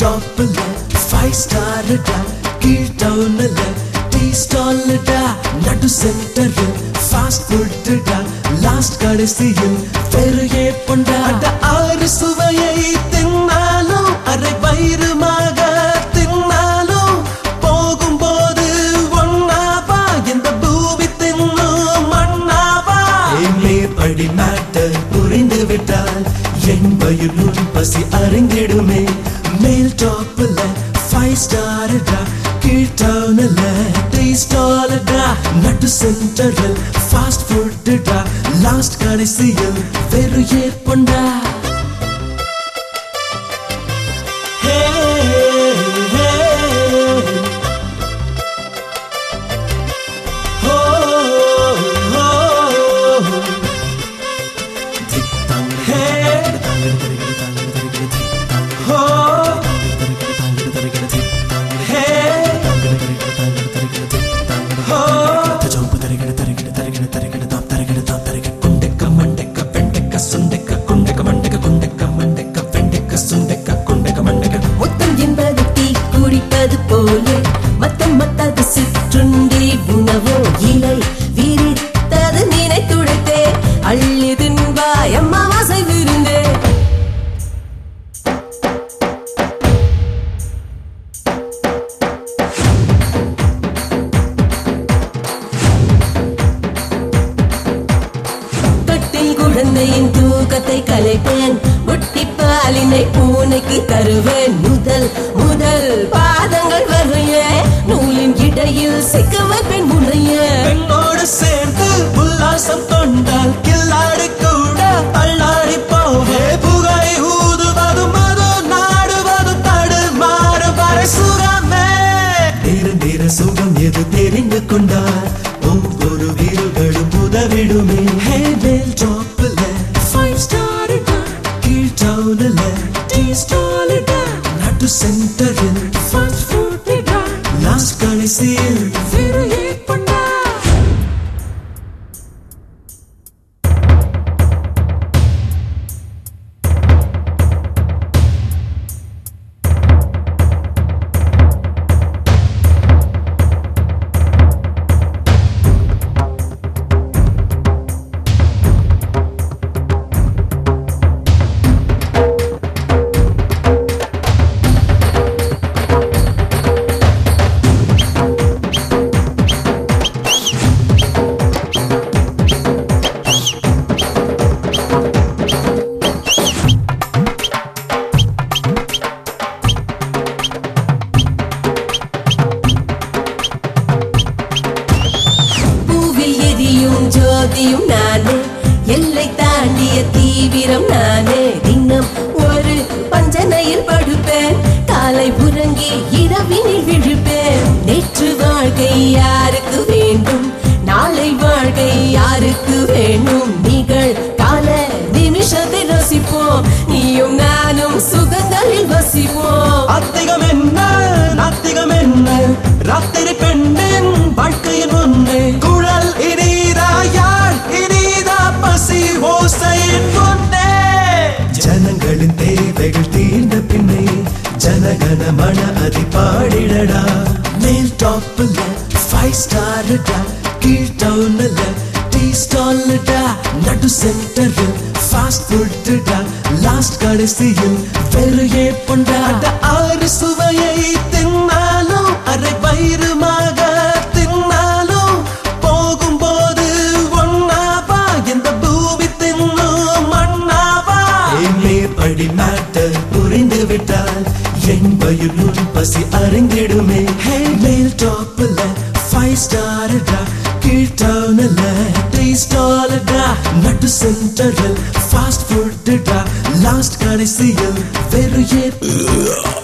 டாப்ல ஃபைவ் ஸ்டார்டா கீழ் டவுன்ல டீ ஸ்டால்டா நடு சென்டரில் ஃபாஸ்ட் ஃபுட்டுடா லாஸ்ட் கடைசியில் பெருகே பொண்டா அட ஆறு சுவையை தின்னாலும் அரை வயிறுமாக தின்னாலும் போகும்போது ஒன்னாவா எந்த பூமி தின்னும் மண்ணாவா மேற்படி மேட்டர் புரிந்து விட்டால் என் வயிறு நுண் பசி அறிந்திடுமே மேல் டாப்ல ஃபைவ் ஸ்டார்டா கீழ் டவுன்ல த்ரீ ஸ்டார்டா நட்டு சென்டரில் ஃபாஸ்ட் ஃபுட்டுடா லாஸ்ட் கடைசியில் வெறும் ஏற்பண்டா Hey, hey. Oh, oh, oh. முத்தம் என்பது டீ குடிப்பது போல மத்தம் மத்தது சிற்றுண்டி உணவோ இலை விரித்தது நினைத்துடைத்தே அள்ளி தின்பாய் அம்மாவாசை விருந்தே தொட்டில் குழந்தையின் தூக்கத்தை கலைப்பேன் முட்டி பாலினை பூனைக்கு தருவேன் முதல் முதல் பாதங்கள் வரைய நூலின் இடையில் சிக்க வைப்பேன் முறைய பெண்ணோடு சேர்ந்து உல்லாசம் கொண்டால் கில்லாடி கூட தள்ளாடி போவே புகை ஊதுவதும் மது நாடுவதும் தடு மாறு வரை சுகமே நிரந்தர சுகம் எது தெரிந்து கொண்டால் ஒவ்வொரு வீடுகளும் உதவிடுமே ஹே மேல் டாப்ல ஃபைவ் ஸ்டார் கீழ் டவுன்ல டீ ஸ்டால் நடு சென்டரில் ஃபாஸ்ட் ஃபுட் லாஸ்ட் கடைசியில் வெறும் ஏற்பண்டா பூவில் எரியும் ஜோதியும் நானே எல்லை தாண்டிய தீவிரம் நானே தினம் ஒரு பஞ்சனையில் படுப்பேன் காலை உறங்கி இரவினில் விழுப்பேன் நேற்று வாழ்க்கை யாருக்கு வேண்டும் நாளை வாழ்க்கை யாருக்கு வேண்டும் நிகழ் கால நிமிஷத்தை ரசிப்போம் நீயும் நானும் சுகங்களில் வசிப்போம் அத்திகம் என்ன நாத்திகம் என்ன ராத்திரி பெண்ணின் வாழ்க்கையின் ஒன்று குழல் இனிதா யாழ் இனிதா பசி ஓசையின் ஒன்றே ஜனங்களின் தேவைகள் தீர்ந்த பின்னே ஜனகன மன அதி பாடிடடா மேல் டாப்ல ஃபைவ் ஸ்டார்டா கீழ் டவுன்ல டீ ஸ்டால்டா நடு சென்டரில் ஃபாஸ்ட் ஃபுட்டுடா லாஸ்ட் கடைசியில் வெறுயே பொண்டா அட ஆறு சுவையை தின்னாலும் அரை வயிறுமாக தின்னாலும் போகும்போது ஒன்னாவா எந்த பூமி தின்னும் மண்ணாவா மேற்படி மேட்டர் புரிந்து விட்டால் என் வயிறு நுண் பசி அறிந்திடுமே ஹே மேல் டாப்ல ஃபைவ் ஸ்டார்டா கீழ் டவுன்ல த்ரீ ஸ்டால்டா நடு சென்டரில் ஃபாஸ்ட் ஃபுட்டுடா லாஸ்ட் கடைசியில் வெறும் ஏ